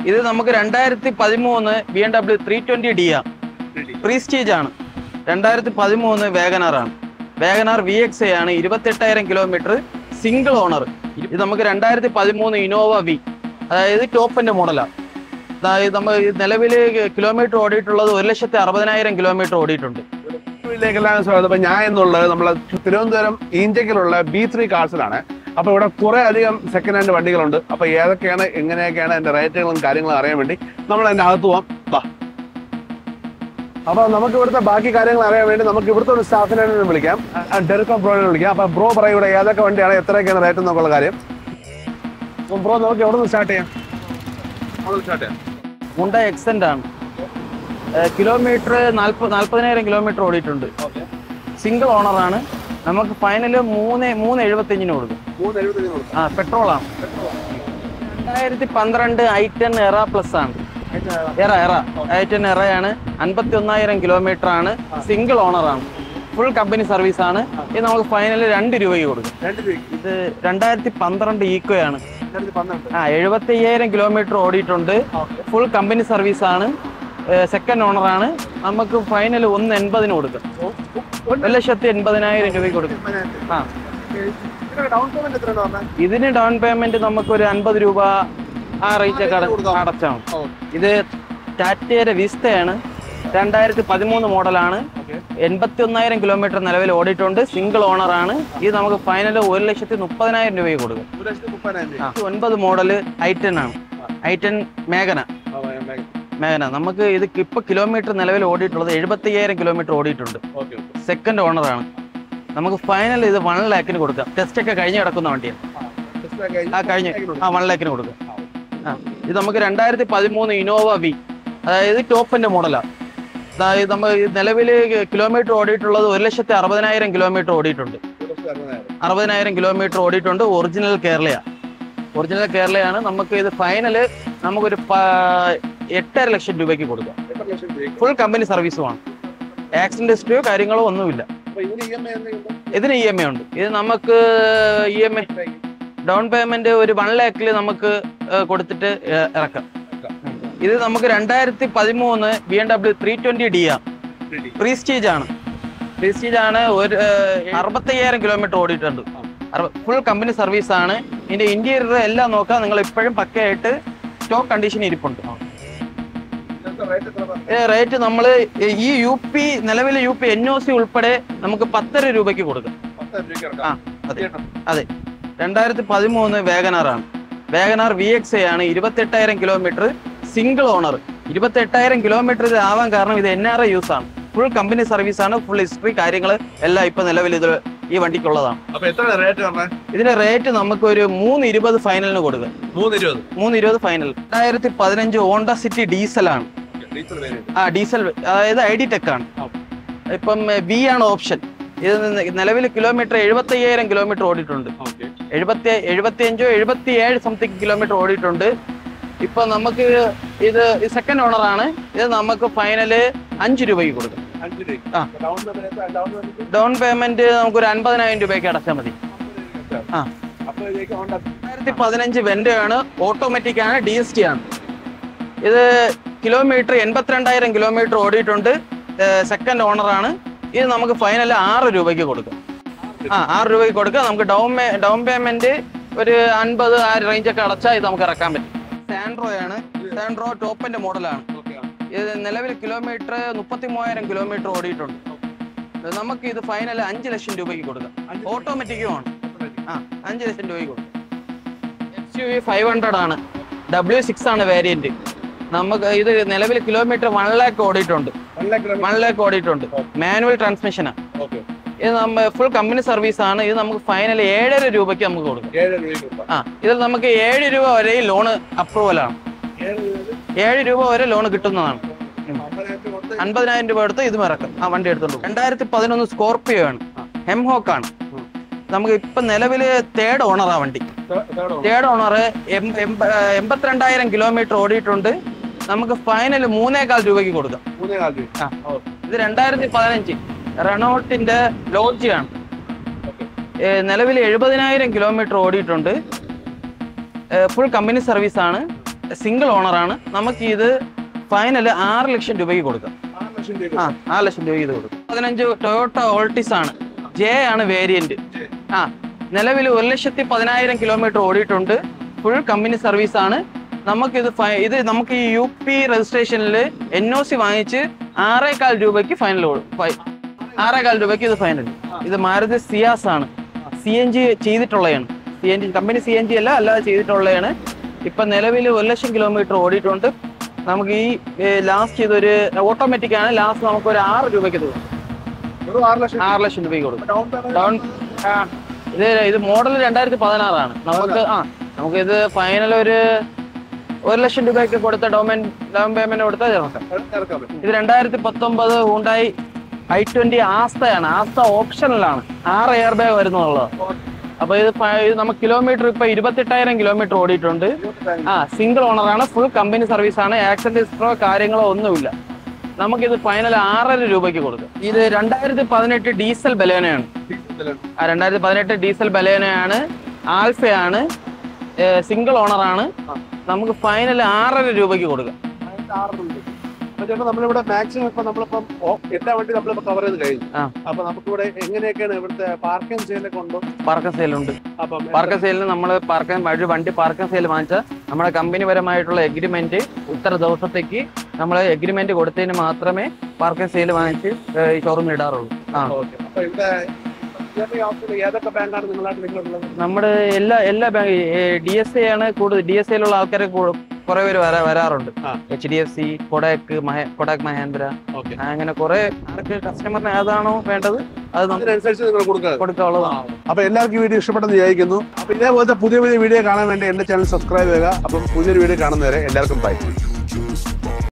ഇത് നമുക്ക് രണ്ടായിരത്തി പതിമൂന്ന് B M W three twenty D ആ പ്രീസ്റ്റീജ് ആണ് രണ്ടായിരത്തി പതിമൂന്ന് വേഗനാർ ആണ് വേഗനാർ വി എക്സ് എ ആണ് ഇരുപത്തെട്ടായിരം കിലോമീറ്റർ സിംഗിൾ ഓണർ ഇത് നമുക്ക് രണ്ടായിരത്തി പതിമൂന്ന് ഇനോവ വി അതായത് ടോപ്പിന്റെ മോഡലാണ് അതായത് നമ്മൾ നിലവിൽ കിലോമീറ്റർ ഓടിയിട്ടുള്ളത് ഒരു ലക്ഷത്തി അറുപതിനായിരം കിലോമീറ്റർ ഓടിയിട്ടുണ്ട് ിലേക്കെല്ലാം സ്വാഗതം അപ്പൊ ഞാൻ എന്നുള്ളത് നമ്മളെ തിരുവനന്തപുരം ഈഞ്ചക്കിലുള്ള ബി ത്രീ കാർസിലാണ് അപ്പൊ ഇവിടെ കുറെ അധികം സെക്കൻഡ് ഹാൻഡ് വണ്ടികളുണ്ട് അപ്പൊ ഏതൊക്കെയാണ് എങ്ങനെയൊക്കെയാണ് അതിന്റെ റേറ്റുകളും കാര്യങ്ങളും അറിയാൻ വേണ്ടി നമ്മൾ അതിന്റെ അകത്ത് പോവാം വാ അപ്പൊ നമുക്ക് ഇവിടുത്തെ ബാക്കി കാര്യങ്ങൾ അറിയാൻ വേണ്ടി നമുക്ക് ഇവിടുത്തെ ഒരു സ്റ്റാഫിനെ ഒന്ന് വിളിക്കാം ഡെറിക്കോ ബ്രോനെ വിളിക്കാം അപ്പൊ ബ്രോ പറയും ഇവിടെ ഏതൊക്കെ വണ്ടിയാണ് എത്രയൊക്കെയാണ് റേറ്റ് എന്നൊക്കെയുള്ള കാര്യം ബ്രോ നമുക്ക് എവിടെ നിന്ന് സ്റ്റാർട്ട് ചെയ്യാം സ്റ്റാർട്ട് ചെയ്യാം മുണ്ട എക്സെന്റ് ആണ് കിലോമീറ്റർ നാൽപ്പത് നാൽപ്പതിനായിരം കിലോമീറ്റർ ഓടിയിട്ടുണ്ട് സിംഗിൾ ഓണർ ആണ് നമുക്ക് ഫൈനൽ മൂന്ന് മൂന്ന് എഴുപത്തിയഞ്ചിന് കൊടുക്കും മൂന്ന് എഴുപത്തി കൊടുക്കാം ആ പെട്രോൾ ആണ് രണ്ടായിരത്തി പന്ത്രണ്ട് ഐ ടെൻ എറ പ്ലസ് ആണ് എറ എറ ഐ ടെൻ എറയാണ് അൻപത്തി ഒന്നായിരം കിലോമീറ്റർ ആണ് സിംഗിൾ ഓണർ ആണ് ഫുൾ കമ്പനി സർവീസ് ആണ് ഇത് നമുക്ക് ഫൈനൽ രണ്ട് രൂപയ്ക്ക് കൊടുക്കും രണ്ട് രൂപയ്ക്ക് ഇത് രണ്ടായിരത്തി പന്ത്രണ്ട് ഈക്കോ ആണ് രണ്ടായിരത്തി പന്ത്രണ്ട് ആ എഴുപത്തി അയ്യായിരം കിലോമീറ്റർ ഓടിയിട്ടുണ്ട് ഫുൾ കമ്പനി സർവീസ് ആണ് സെക്കൻഡ് ഓണർ ആണ് നമുക്ക് ഫൈനൽ ഒന്ന് എൺപതിന് കൊടുക്കും ഒരു ലക്ഷത്തി എൺപതിനായിരം രൂപയ്ക്ക് കൊടുക്കും ആ ഡൗൺ പേയ്മെന്റ് എത്രയാണ് പറഞ്ഞത് ഇതിന് ഡൗൺ പേയ്മെന്റ് നമുക്ക് ഒരു അൻപത് രൂപ ആ റേറ്റ് ഒക്കെ അട- കൊടുക്കാം. അടച്ചാണ് ഇത് ടാറ്റയുടെ വിസ്തയാണ് രണ്ടായിരത്തി പതിമൂന്ന് മോഡലാണ് ഓക്കെ എൺപത്തി ഒന്നായിരം കിലോമീറ്റർ നിലവിൽ ഓടിയിട്ടുണ്ട് സിംഗിൾ ഓണർ ആണ് ഇത് നമുക്ക് ഫൈനൽ ഒരു ലക്ഷത്തി മുപ്പതിനായിരം രൂപയ്ക്ക് കൊടുക്കും ഒരു ലക്ഷത്തി മുപ്പതിനായിരം ആ, ഒൻപത് മോഡല് ഐ ടെൻ ആണ് ഐ ടെൻ മേഘന രൂപ മേഘന നമുക്ക് ഇത് ഇപ്പൊ കിലോമീറ്റർ നിലവിൽ ഓടിയിട്ടുള്ളത് എഴുപത്തി അയ്യായിരം കിലോമീറ്റർ ഓടിയിട്ടുണ്ട് ഓക്കെ സെക്കൻഡ് ഓണർ ആണ് നമുക്ക് ഫൈനൽ ഇത് വൺ ലാക്കിന് കൊടുക്കാം ടെസ്റ്റ് ഒക്കെ കഴിഞ്ഞ് കിടക്കുന്ന വണ്ടിയാണ് ആ കഴിഞ്ഞ് ആ വൺ ലാക്കിന് കൊടുക്കാം ആ ഇത് നമുക്ക് രണ്ടായിരത്തി പതിമൂന്ന് ഇനോവ വി അതായത് ടോപ്പിന്റെ മോഡലാണ് അതായത് നമ്മൾ നിലവിൽ കിലോമീറ്റർ ഓടിയിട്ടുള്ളത് ഒരു ലക്ഷത്തി അറുപതിനായിരം കിലോമീറ്റർ ഓടിയിട്ടുണ്ട് അറുപതിനായിരം കിലോമീറ്റർ ഓടിയിട്ടുണ്ട് ഒറിജിനൽ കേരളയ ഒറിജിനൽ കേരളയാണ് നമുക്ക് ഇത് ഫൈനല് നമുക്കൊരു പ- എട്ടര ലക്ഷം രൂപയ്ക്ക് കൊടുക്കാം ഫുൾ കമ്പനി സർവീസുമാണ് ആക്സിഡന്റ് ഹിസ്റ്ററിയോ കാര്യങ്ങളോ ഒന്നുമില്ല ഇതിന് ഇ എം ഐ ഉണ്ട് ഇത് നമുക്ക് E M I down payment ഒരു വൺ ലാക്കിൽ നമുക്ക് ഏഹ്, കൊടുത്തിട്ട് ഏഹ്, ഇറക്കാം ഇത് നമുക്ക് രണ്ടായിരത്തി പതിമൂന്ന് B M W three twenty D ആണ് പ്രീസ്റ്റീജ് ആണ് പ്രീസ്റ്റീജ് ആണ് ഒരു അറുപത്തയ്യായിരം കിലോമീറ്റർ ഓടിയിട്ടുണ്ട് ഫുൾ കമ്പനി സർവീസ് ആണ് ഇതിന്റെ ഇന്റീരിയർ എല്ലാം നോക്കാം നിങ്ങൾ ഇപ്പോഴും പക്കയായിട്ട് സ്റ്റോക്ക് കണ്ടീഷൻ ഇരിപ്പുണ്ട് റേറ്റ് നമ്മൾ ഈ യു പി നിലവിലെ U P N O C ഉൾപ്പെടെ നമുക്ക് പത്തര രൂപയ്ക്ക് കൊടുക്കാം ആ അതെ അതെ രണ്ടായിരത്തി പതിമൂന്ന് വേഗനാർ ആണ് വേഗനാർ വി എക്സ് എ ആണ് ഇരുപത്തെട്ടായിരം കിലോമീറ്റർ സിംഗിൾ ഓണർ ഇരുപത്തെട്ടായിരം കിലോമീറ്റർ ഇത് ആവാൻ കാരണം ഇത് എൻ ആർ ഐ യൂസ് ആണ് ഫുൾ കമ്പനി സർവീസ് ആണ് ഫുൾ ഹിസ്റ്ററി കാര്യങ്ങൾ എല്ലാം ഇപ്പൊ നിലവിൽ ഇത് ഈ വണ്ടിക്കുള്ളതാണ് അപ്പൊ എത്ര റേറ്റ് പറഞ്ഞത് ഇതിന്റെ റേറ്റ് നമുക്ക് ഒരു മൂന്ന് ഇരുപത് ഫൈനലിന് കൊടുക്കുക മൂന്ന് ഇരുപത് മൂന്ന് ഇരുപത് ഫൈനൽ രണ്ടായിരത്തി പതിനഞ്ച് ഹോണ്ട സിറ്റി ഡീസൽ ആണ് ഡീസൽ വേരിയന്റ് ആ ഡീസൽ അതായത് ഐ ഡി ടെക് ആണ് ഇപ്പം വി ആണ് ഓപ്ഷൻ ഇത് നിലവിൽ കിലോമീറ്റർ എഴുപത്തി അയ്യായിരം കിലോമീറ്റർ ഓടിയിട്ടുണ്ട് ഓക്കെ എഴുപത്തി എഴുപത്തി അഞ്ചോ എഴുപത്തി ഏഴ് സംതിങ് കിലോമീറ്റർ ഓടിയിട്ടുണ്ട് ഇപ്പൊ നമുക്ക് ഇത് സെക്കൻഡ് ഓണർ ആണ് ഇത് നമുക്ക് ഫൈനല് അഞ്ച് രൂപയ്ക്ക് കൊടുക്കും അഞ്ച് രൂപ ആ. Down payment down payment down payment നമുക്ക് ഒരു അൻപതിനായിരം രൂപയ്ക്ക് അടച്ചാൽ മതി ആ. അപ്പൊ ഇതിലേക്ക് ഹോണ്ട രണ്ടായിരത്തി പതിനഞ്ച് വെൻഡോ ആണ് ഓട്ടോമാറ്റിക് ആണ് ഡി എസ് ടി ആണ് ഇത് കിലോമീറ്റർ എൺപത്തിരണ്ടായിരം കിലോമീറ്റർ ഓടിയിട്ടുണ്ട് സെക്കൻഡ് ഓണർ ആണ് ഇത് നമുക്ക് ഫൈനൽ ആറ് രൂപയ്ക്ക് കൊടുക്കാം ആ ആറ് രൂപയ്ക്ക് കൊടുക്കാം നമുക്ക് ഡൗൺ ഡൗൺ പേയ്മെന്റ് ഒരു അൻപത് ആ റേഞ്ച് ഒക്കെ അടച്ചാൽ ഇത് നമുക്ക് ഇറക്കാൻ പറ്റും സാൻഡ്രോ ആണ് സാൻഡ്രോ ടോപ്പിന്റെ മോഡലാണ് ഇത് നിലവിൽ കിലോമീറ്റർ മുപ്പത്തി മൂവായിരം കിലോമീറ്റർ ഓടിയിട്ടുണ്ട് ഇത് നമുക്ക് ഇത് ഫൈനൽ അഞ്ച് ലക്ഷം രൂപയ്ക്ക് കൊടുക്കാം ഓട്ടോമാറ്റിക്കും ആണ് ആ അഞ്ച് ലക്ഷം രൂപയ്ക്ക് കൊടുക്കാം X U V five hundred ആണ് ഡബ്ല്യു സിക്സ് ആണ് വേരിയന്റ് നമുക്ക് ഇത് നിലവിൽ കിലോമീറ്റർ വൺ ലാക്ക് ഓടിയിട്ടുണ്ട് വൺ ലാക്ക് ഓടിയിട്ടുണ്ട് മാനുവൽ ട്രാൻസ്മിഷനാണ് ഓക്കെ ഇത് നമ്മ ഫുൾ കമ്പനി സർവീസ് ആണ് ഇത് നമുക്ക് ഫൈനൽ ഏഴര രൂപയ്ക്ക് നമുക്ക് കൊടുക്കാം ഏഴ് രൂപയ്ക്ക് കൊടുക്കാം ആ ഇതിൽ നമുക്ക് ഏഴ് രൂപ വരെ ലോണ് അപ്രൂവൽ ആണ് ഏഴ് രൂപയിൽ ഏഴ് രൂപ വരെ ലോൺ കിട്ടുന്നതാണ് അമ്പതിനായിരത്തി കൊടുത്ത് അൻപതിനായിരം രൂപ എടുത്ത് ഇത് ഇറക്കും ആ വണ്ടി എടുത്തോണ്ട് പോകും. രണ്ടായിരത്തി പതിനൊന്ന് സ്കോർപിയോ ആണ് ഹെംഹോക്ക് ആണ് ഉം. നമുക്ക് ഇപ്പൊ നിലവില് തേർഡ് ഓണറാ വണ്ടി തേ- third one. തേർഡ് ഓണർ എൺപത്തിരണ്ടായിരം കിലോമീറ്റർ ഓടിയിട്ടുണ്ട് നമുക്ക് ഫൈനൽ മൂന്നേകാൽ രൂപയ്ക്ക് കൊടുക്കാം മൂന്നേ കാൽ രൂപ ആ. ഇത് രണ്ടായിരത്തി പതിനഞ്ച് റെനോട്ടിന്റെ ലോഡ്ജ് ആണ് ഓക്കെ നിലവിൽ എഴുപതിനായിരം കിലോമീറ്റർ ഓടിയിട്ടുണ്ട് ഫുൾ കമ്പനി സർവീസ് ആണ് സിംഗിൾ ഓണറാണ് നമുക്ക് ഇത് ഫൈനൽ ആറ് ലക്ഷം രൂപയ്ക്ക് കൊടുക്കാം ആറ് ലക്ഷം രൂപ ആ നാല് ലക്ഷം രൂപയ്ക്ക് ഇത് കൊടുക്കും പതിനഞ്ച് ടൊയോട്ട ഓൾട്ടിസ് ആണ് ജെ ആണ് വേരിയന്റ് ആ നിലവിൽ ഒരു ലക്ഷത്തി പതിനായിരം കിലോമീറ്റർ ഓടിയിട്ടുണ്ട് ഫുൾ കമ്പനി സർവീസ് ആണ് നമുക്ക് ഇത് ഫൈ- ഇത് നമുക്ക് ഈ യു പി രജിസ്ട്രേഷനിൽ എൻ ഒ സി വാങ്ങിച്ച് ആറേകാൽ രൂപയ്ക്ക് ഫൈനൽ ആറേകാൽ രൂപയ്ക്ക് ഇത് ഫൈനൽ ഇത് മാരുതി സിയാസ് ആണ് സി എൻ ജി ചെയ്തിട്ടുള്ളതാണ് C N G company C N G അല്ല അല്ലാതെ ചെയ്തിട്ടുള്ളതാണ് ഇപ്പൊ നിലവിൽ ഒരു ലക്ഷം കിലോമീറ്റർ ഓടിയിട്ടുണ്ട് നമുക്ക് ഈ ലാസ്റ്റ് ഇതൊരു ഓട്ടോമാറ്റിക് ആണ് ലാസ്റ്റ് നമുക്ക് ഒരു ആറ് രൂപയ്ക്ക് ഇത് കൊടുക്കും. വെറും ആറ് ലക്ഷം ആറ് ലക്ഷം രൂപയ്ക്ക് കൊടുക്കും ഡൗൺ പേയ്മെന്റ് ഡൗൺ ഇത് ഇത് മോഡൽ രണ്ടായിരത്തി പതിനാറാണ് നമുക്ക് ആ നമുക്ക് ഇത് ഫൈനൽ ഒരു ഒരു ലക്ഷം രൂപയ്ക്ക് കൊടുത്ത ഡൗൺ ഡൗൺ പേയ്മെന്റ് കൊടുത്താൽ ചേർക്കാം ഇറക്കാൻ പറ്റും ഇത് രണ്ടായിരത്തി പത്തൊമ്പത് ഹൂണ്ടായി ഐ ട്വന്റി ആസ്തയാണ് ആസ്ത ഓപ്ഷനിലാണ് ആറ് എയർ ബാഗ് വരുന്നുള്ളത് അപ്പൊ ഇത് ഫ- ഇത് നമുക്ക് കിലോമീറ്റർ ഇപ്പൊ ഇരുപത്തെട്ടായിരം കിലോമീറ്റർ ഓടിയിട്ടുണ്ട് ആ സിംഗിൾ ഓണറാണ് ഫുൾ കമ്പനി സർവീസ് ആണ് ആക്സിഡന്റ് ഹിസ്റ്ററോ കാര്യങ്ങളോ ഒന്നുമില്ല നമുക്കിത് ഫൈനൽ ആറര രൂപയ്ക്ക് കൊടുക്കും ഇത് രണ്ടായിരത്തി പതിനെട്ട് ഡീസൽ ബലേനയാണ് ആ രണ്ടായിരത്തി പതിനെട്ട് ഡീസൽ ബലേനയാണ് ആൽഫയാണ് സിംഗിൾ ഓണറാണ് നമുക്ക് ഫൈനൽ ആറര രൂപയ്ക്ക് കൊടുക്കാം അപ്പൊ ചേട്ടാ നമ്മളിവിടെ മാക്സിമം ഇപ്പൊ നമ്മളിപ്പം ഓ- എല്ലാ വണ്ടി നമ്മളിപ്പോ കവർ ചെയ്ത് കഴിഞ്ഞു ആ. അപ്പൊ നമുക്കിവിടെ എങ്ങനെയൊക്കെയാണ് ഇവിടുത്തെ പാർക്കിംഗ് സെയിലൊക്കെ ഉണ്ടോ പാർക്കൻ സെയിലുണ്ട് അപ്പം പാർക്കൻ സെയിലിന് നമ്മൾ പാർക്കൻ ഒരു വണ്ടി പാർക്കൻ സെയിൽ വാങ്ങിച്ചാൽ നമ്മുടെ കമ്പനി പരമായിട്ടുള്ള എഗ്രിമെന്റ് ഇത്ര ദിവസത്തേക്ക് നമ്മൾ എഗ്രിമെന്റ് കൊടുത്തതിന് മാത്രമേ പാർക്കൻ സെയിൽ വാങ്ങിച്ച് ഏഹ്, ഈ ഷോറൂമിൽ ഇടാറുള്ളൂ ആ ഓക്കെ അപ്പൊ ഇവിടെ ഇയർലി ഔട്ട്പുട്ട് ഏതൊക്കെ ബാങ്കാണ് നിങ്ങളായിട്ട് നിങ്ങളുള്ളത് നമ്മുടെ എല്ലാ എല്ലാ ബാങ്ക് ഡി എസ് ഐ ആണ് കൂടുതൽ ഡി എസ് ഐയിലുള്ള ആൾക്കാരെ കുറെ പേര് വരാ വരാറുണ്ട് ആ. H D F C Kotak Kotak Mahindra okay അങ്ങനെ കുറെ ആർക്ക് കസ്റ്റമറിന് ഏതാണോ വേണ്ടത് അത് നമുക്ക് അതിനനുസരിച്ച് നിങ്ങൾ കൊടുക്കുക കൊടുക്കാനുള്ളതാണ് അപ്പൊ എല്ലാവർക്കും വീഡിയോ ഇഷ്ടപ്പെട്ടെന്ന് വിചാരിക്കുന്നു അപ്പൊ ഇതേപോലത്തെ പുതിയ പുതിയ വീഡിയോ കാണാൻ വേണ്ടി എന്റെ ചാനൽ സബ്സ്ക്രൈബ് ചെയ്യുക അപ്പം പുതിയൊരു വീഡിയോ കാണുന്നവരെ എല്ലാവർക്കും ബൈ